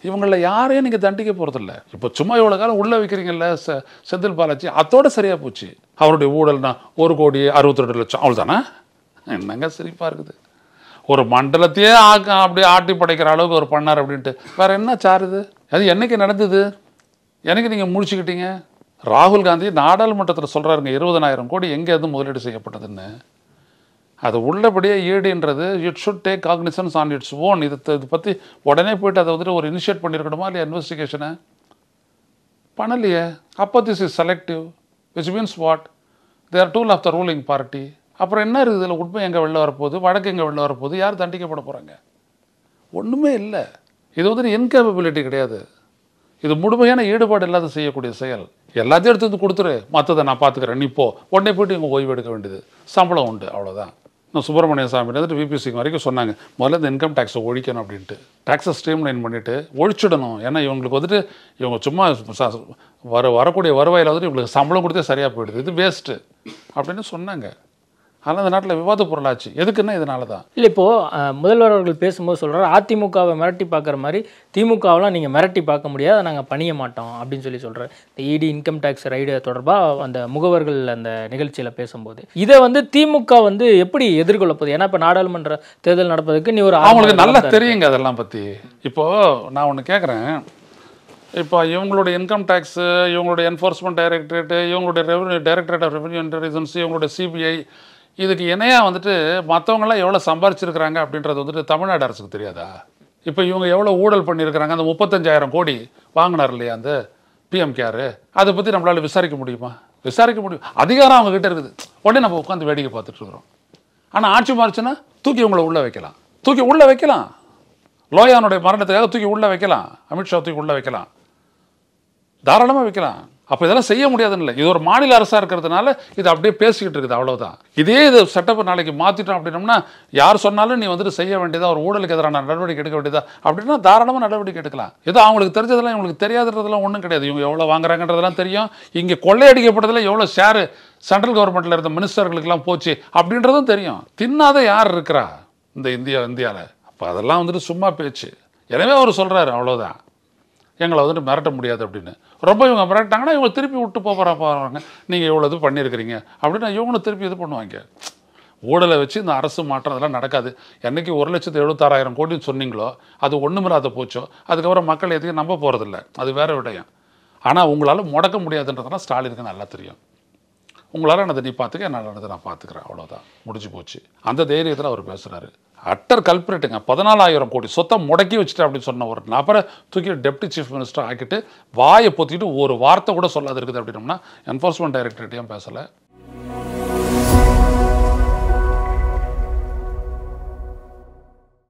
இவங்களில் யாரையும் நீங்கள் தண்டிக்க போகிறதில்ல இப்போ சும்மா இவ்வளோ காலம் உள்ளே வைக்கிறீங்கல்ல செ செந்தில் பாலாஜி அதோட சரியாக போச்சு அவருடைய ஊழல்னா ஒரு கோடி அறுபத்தி ரெண்டு லட்சம் அவ்வளோதானே என்னங்க சிரிப்பாக இருக்குது ஒரு மண்டலத்தையே ஆக்க அப்படியே ஆட்டி படைக்கிற அளவுக்கு ஒரு பண்ணார் அப்படின்ட்டு வேற என்ன சாருது அது என்னைக்கு நடந்தது எனக்கு நீங்கள் முடிச்சுக்கிட்டீங்க ராகுல் காந்தி நாடாளுமன்றத்தில் சொல்கிறாருங்க இருபதனாயிரம் கோடி எங்கே இருந்து முதலீடு செய்யப்பட்டதுன்னு அது உள்ளபடியே ஈடுன்றது it should take cognizance on its own இது இது பற்றி உடனே போயிட்டு அதை வந்துட்டு ஒரு இனிஷியேட் பண்ணியிருக்கணுமா இல்லையா இன்வெஸ்டிகேஷனை பண்ணலையே அப்போ this is selective which means what their tool of the ruling party அப்புறம் என்ன இருக்குது இதில் உண்மை எங்கே வெளில வரப்போகுது வழக்கு எங்கே வெளில வரப்போகுது யார் தண்டிக்கப்பட போகிறாங்க ஒன்றுமே இல்லை இது வந்து இன்கேபபிலிட்டி கிடையாது இது முழுமையான ஈடுபாடு இல்லாத செய்யக்கூடிய செயல் எல்லாத்தையும் எடுத்து வந்து கொடுத்துரு மற்றதை நான் பார்த்துக்கிறேன் நீ போ உடனே போயிட்டு இவங்க ஓய்வு எடுக்க வேண்டியது சம்பளம் உண்டு அவ்வளோதான் இன்னும் சுப்பிரமணிய சாமி வந்துட்டு விபிசிக்கு வரைக்கும் சொன்னாங்க முதல்ல இந்த இன்கம் டேக்ஸை ஒழிக்கணும் அப்படின்ட்டு டேக்ஸை ஸ்ட்ரீம்லைன் பண்ணிவிட்டு ஒழிச்சிடணும் ஏன்னா இவங்களுக்கு வந்துட்டு இவங்க சும்மா ச- வர வரக்கூடிய வருவாயில் வந்துட்டு இவங்களுக்கு சம்பளம் கொடுத்தே சரியாக போயிடுது இது வேஸ்ட்டு அப்படின்னு சொன்னாங்க ஆனால் இந்த நாட்டில் விவாத பொருளாச்சு எதுக்குன்னா இதனால தான் இல்லை இப்போ அஹ், முதல்வர் அவர்கள் பேசும்போது சொல்றாரு அதிமுகவை மிரட்டி பார்க்குற மாதிரி திமுகவெலாம் நீங்கள் மிரட்டி பார்க்க முடியாது நாங்கள் பணிய மாட்டோம் அப்படின்னு சொல்லி சொல்றாரு இந்த இடி இன்கம் டேக்ஸ் ரைடு தொடர்பாக அந்த முகவர்கள் அந்த நிகழ்ச்சியில் பேசும்போது இதை வந்து திமுக வந்து எப்படி எதிர்கொள்ள போகுது ஏன்னா இப்போ நாடாளுமன்ற தேர்தல் நடப்பதற்கு நீ ஒரு ஆறு அவங்களுக்கு மாத நல்லா காலம் தான் தெரியுங்க அதெல்லாம் பற்றி இப்போது நான் ஒன்று கேட்குறேன் இப்போ இவங்களுடைய இன்கம் டேக்ஸு இவங்களுடைய என்ஃபோர்ஸ்மெண்ட் டைரக்டரேட்டு இவங்களுடைய revenue directorate of revenue intelligence இவங்களுடைய சிபிஐ இதுக்கு இணையாக வந்துட்டு மற்றவங்களாம் எவ்வளோ சம்பாரிச்சிருக்கிறாங்க அப்படின்றது வந்துட்டு தமிழ்நாடு அரசுக்கு தெரியாதா இப்போ இவங்க எவ்வளோ ஊழல் பண்ணியிருக்கிறாங்க அந்த முப்பத்தஞ்சாயிரம் கோடி வாங்கினார் இல்லையா அந்த பிஎம் கேரு அதை பற்றி நம்மளால விசாரிக்க முடியுமா விசாரிக்க முடியும் அதிகாரம் அவங்க கிட்ட இருக்குது உடனே நம்ம உட்காந்து வேடிக்கை பார்த்துட்டு இருக்கிறோம் ஆனால் ஆட்சி மாறுச்சுன்னா தூக்கி உங்களை உள்ளே வைக்கலாம் தூக்கி உள்ளே வைக்கலாம் லோயானுடைய மரணத்துக்காக தூக்கி உள்ளே வைக்கலாம் அமித்ஷா தூக்கி உள்ளே வைக்கலாம் தாராளமாக வைக்கலாம் அப்போ இதெல்லாம் செய்ய முடியாதுன்னு இல்லை இது ஒரு மாநில அரசாக இருக்கிறதுனால இது அப்படியே பேசிக்கிட்டு இருக்குது அவ்வளவுதான் இதே இது சட்டப்பை நாளைக்கு மாற்றிட்டோம் அப்படின்னோம்னா யார் சொன்னாலும் நீ வந்துட்டு செய்ய வேண்டியதா ஒரு ஊழலுக்கு எதிரான நடவடிக்கை எடுக்க வேண்டியதா அப்படின்னா தாராளமாக நடவடிக்கை எடுக்கலாம் ஏதோ அவங்களுக்கு தெரிஞ்சதெல்லாம் இவங்களுக்கு தெரியாதுன்றதெல்லாம் ஒன்றும் கிடையாது இவங்க எவ்வளோ வாங்குறாங்கன்றதெல்லாம் தெரியும் இங்கே கொள்ளையடிக்கப்பட்டதில் எவ்வளோ ஷேரு சென்ட்ரல் கவர்மெண்ட்டில் இருந்த மினிஸ்டர்களுக்கெல்லாம் போச்சு அப்படின்றதும் தெரியும் தின்னாத யார் இருக்கிறா இந்த இந்தியா இந்தியாவில் அப்போ அதெல்லாம் வந்துட்டு சும்மா பேச்சு எனவே அவர் சொல்கிறாரு அவ்வளோதான் எங்களை வந்துட்டு மிரட்ட முடியாது அப்படின்னு ரொம்ப இவங்க மிரட்டாங்கன்னா இவங்க திருப்பி விட்டு போகிறா போகிறாங்க நீங்கள் இவ்வளோ இது பண்ணியிருக்கிறீங்க அப்படின்னா இவங்களும் திருப்பி இது பண்ணுவாங்க ஊழலை வச்சு இந்த அரசு மாற்றம் அதெல்லாம் நடக்காது என்னைக்கு ஒரு லட்சத்து எழுபத்தாறாயிரம் கோடின்னு சொன்னீங்களோ அது ஒன்றுமில்லாத போச்சோ அதுக்கப்புறம் மக்கள் எதையும் நம்ப போகிறதில்ல அது வேற விடயம் ஆனால் உங்களால் முடக்க முடியாதுன்றதெல்லாம் ஸ்டாலினுக்கு நல்லா தெரியும் உங்களால் என்னதை நீ பார்த்துக்க என்னால் நான் பார்த்துக்கிறேன் அவ்வளோதான் முடிஞ்சு போச்சு அந்த தைரியத்தில் அவர் பேசுகிறாரு அட்டர் கல்பிரேட்டுங்க பதினாலாயிரம் கோடி சொத்தை முடக்கி வச்சுட்டு அப்படின்னு சொன்ன ஒரு நபரை தூக்கி டெப்டி சீஃப் மினிஸ்டர் ஆக்கிட்டு வாயை பொத்திட்டு ஒரு வார்த்தை கூட சொல்லாது இருக்குது அப்படின்னோம்னா என்ஃபோர்ஸ்மெண்ட் டைரக்டரேட்டையும் பேசலை